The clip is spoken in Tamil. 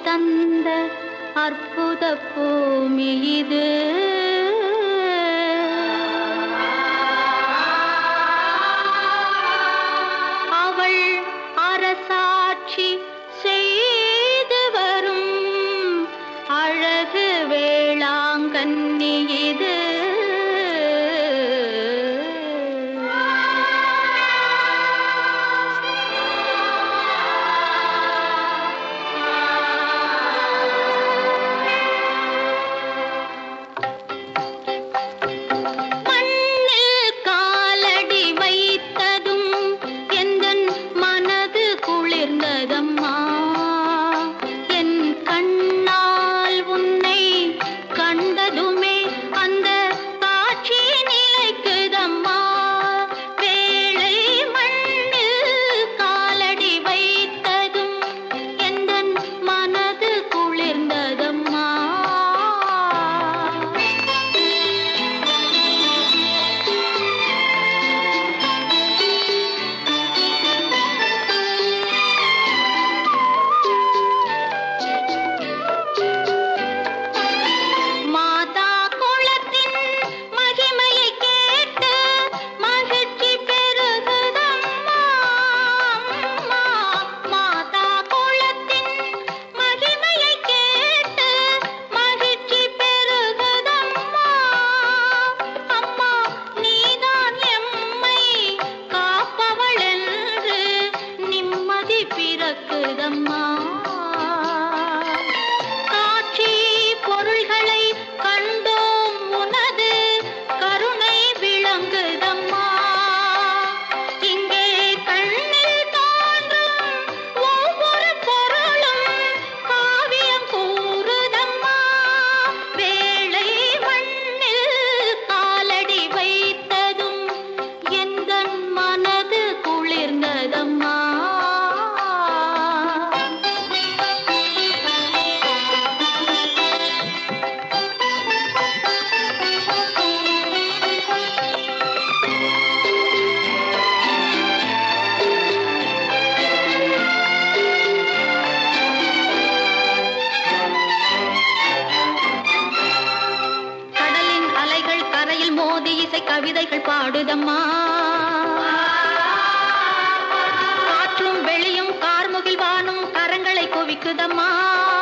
தந்த அற்புத பூமி இது அவள் அரசாட்சி செய்து வரும் அழகு வேளாங்கண்ணி இது மண்ணில் காலடி வைத்ததும் எந்தன் மனது குளிர்ந்ததம்மா என் கண்ணால் உன்னை கண்டதுமே அந்த காட்சி நிலைக்குதம்மா வேளை மண்ணில் காலடி வைத்ததும் எந்தன் மனது குளிர்ந்ததம்மா மாதா குளத்தின் மகிமையை கேட்டு மகிழ்ச்சி பெருகுதம்மா அம்மா. மாதா குளத்தின் மகிமையை கேட்டு மகிழ்ச்சி பெருகுதம்மா அம்மா நீதான் எம்மை காப்பவள் என்று நிம்மதி பிறக்குதம்மா காட்சி பொருள்களை கண்டோம் உனது கருணை விளங்குதம்மா இங்கே கண்ணில் தோன்றும் ஒவ்வொரு பொருளும் காவியம் கூறுதம்மா வேளை மண்ணில் காலடி வைத்ததும் எந்தன் மனது குளிர்ந்ததம்மா கடலின் அலைகள் கரையில் மோதி இசை கவிதைகள் பாடுதம்மா காற்றும் வெளியும் கார்முகில் வானும் கரங்களை குவிக்குதம்மா